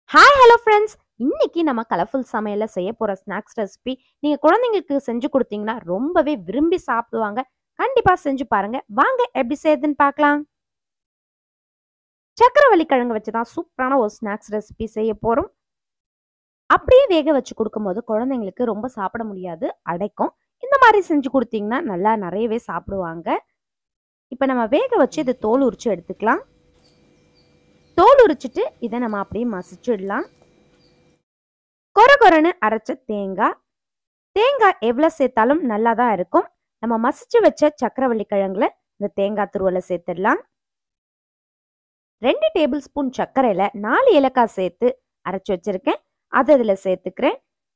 hi hello friends இன்னைக்கு நம்ம colourful சமையல்ல செய்ய போற ஸ்நாக்ஸ் ரெசிபி நீங்க குழந்தைங்களுக்கு செஞ்சு கொடுத்தீங்கன்னா ரொம்பவே விரும்பி சாப்பிடுவாங்க கண்டிப்பா செஞ்சு பாருங்க வாங்க எப்படி செய்யுதுன்னு பார்க்கலாம் சக்கரவள்ளி கிழங்கு வச்சு தான் சூப்பரான ஒரு ஸ்நாக்ஸ் ரெசிபி செய்ய போறோம் அப்படியே வேக வச்சு கொடுக்கும்போது குழந்தைங்களுக்கு ரொம்ப சாப்பிட முடியாது அடைக்கும் இந்த மாதிரி செஞ்சு கொடுத்தீங்கன்னா நல்லா நிறையவே சாப்பிடுவாங்க இப்போ நம்ம வேக வச்சு இதை தோல் உரிச்சு எடுத்துக்கலாம் தோல் உரிச்சிட்டு இதை நம்ம அப்படியே மசிச்சிடலாம் கொர கொரன்னு அரைச்ச தேங்காய் தேங்காய் எவ்வளோ சேர்த்தாலும் நல்லா தான் இருக்கும் நம்ம மசிச்சு வச்ச சக்கரவள்ளி கிழங்குல இந்த தேங்காய் துருவலை சேர்த்துடலாம் ரெண்டு டேபிள் ஸ்பூன் சர்க்கரையில நாலு ஏலக்காய் சேர்த்து அரைச்சி வச்சிருக்கேன் அதை இதில் சேர்த்துக்கிறேன்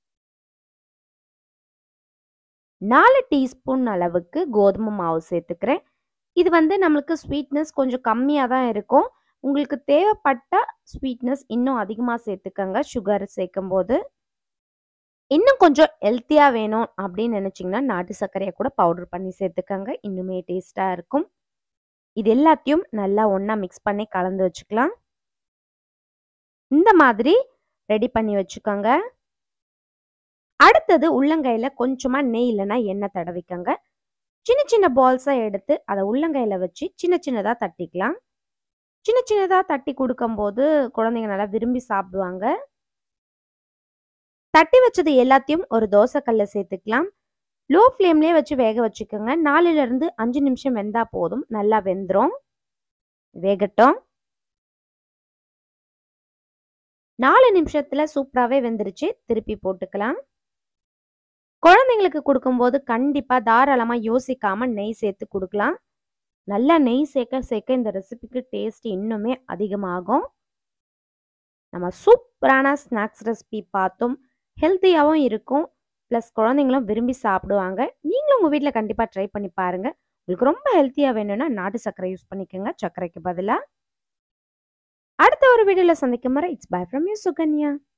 நாலு டீஸ்பூன் அளவுக்கு கோதுமை மாவு சேர்த்துக்கிறேன் இது வந்து நம்மளுக்கு ஸ்வீட்னஸ் கொஞ்சம் கம்மியாக தான் இருக்கும் உங்களுக்கு தேவைப்பட்ட ஸ்வீட்னஸ் இன்னும் அதிகமாக சேர்த்துக்கங்க சுகர் சேர்க்கும் போது இன்னும் கொஞ்சம் ஹெல்த்தியாக வேணும் அப்படின்னு நினச்சிங்கன்னா நாட்டு சர்க்கரையை கூட பவுடர் பண்ணி சேர்த்துக்கங்க இன்னுமே டேஸ்ட்டாக இருக்கும் இது எல்லாத்தையும் நல்லா ஒன்றா மிக்ஸ் பண்ணி கலந்து வச்சுக்கலாம் இந்த மாதிரி ரெடி பண்ணி வச்சுக்கோங்க அடுத்தது உள்ளங்கையில் கொஞ்சமாக நெய் இல்லைன்னா எண்ணெய் தடவிக்கங்க சின்ன சின்ன பால்ஸாக எடுத்து அதை உள்ளங்கையில் வச்சு சின்ன சின்னதாக தட்டிக்கலாம் சின்ன சின்னதாக தட்டி கொடுக்கும்போது குழந்தைங்க நல்லா விரும்பி சாப்பிடுவாங்க தட்டி வச்சது எல்லாத்தையும் ஒரு தோசைக்கல்ல சேர்த்துக்கலாம் லோ ஃப்ளேம்லேயே வச்சு வேக வச்சுக்கோங்க நாலுலேருந்து அஞ்சு நிமிஷம் வெந்தா போதும் நல்லா வெந்துடும் வேகட்டும் நாலு நிமிஷத்தில் சூப்பராகவே வெந்துருச்சு திருப்பி போட்டுக்கலாம் குழந்தைங்களுக்கு கொடுக்கும்போது கண்டிப்பாக தாராளமாக யோசிக்காமல் நெய் சேர்த்து கொடுக்கலாம் நல்லா நெய் சேர்க்க சேர்க்க இந்த ரெசிபிக்கு டேஸ்ட் இன்னுமே அதிகமாகும் நம்ம சூப்பரான ஸ்நாக்ஸ் ரெசிபி பார்த்தோம் ஹெல்த்தியாகவும் இருக்கும் ப்ளஸ் குழந்தைங்களும் விரும்பி சாப்பிடுவாங்க நீங்களும் உங்கள் வீட்டில் கண்டிப்பாக ட்ரை பண்ணி பாருங்கள் உங்களுக்கு ரொம்ப ஹெல்த்தியாக வேணும்னா நாட்டு சர்க்கரை யூஸ் பண்ணிக்கோங்க சர்க்கரைக்கு பதிலாக அடுத்த ஒரு வீடியோவில் சந்திக்கும் வரை it's bye from you Sukanya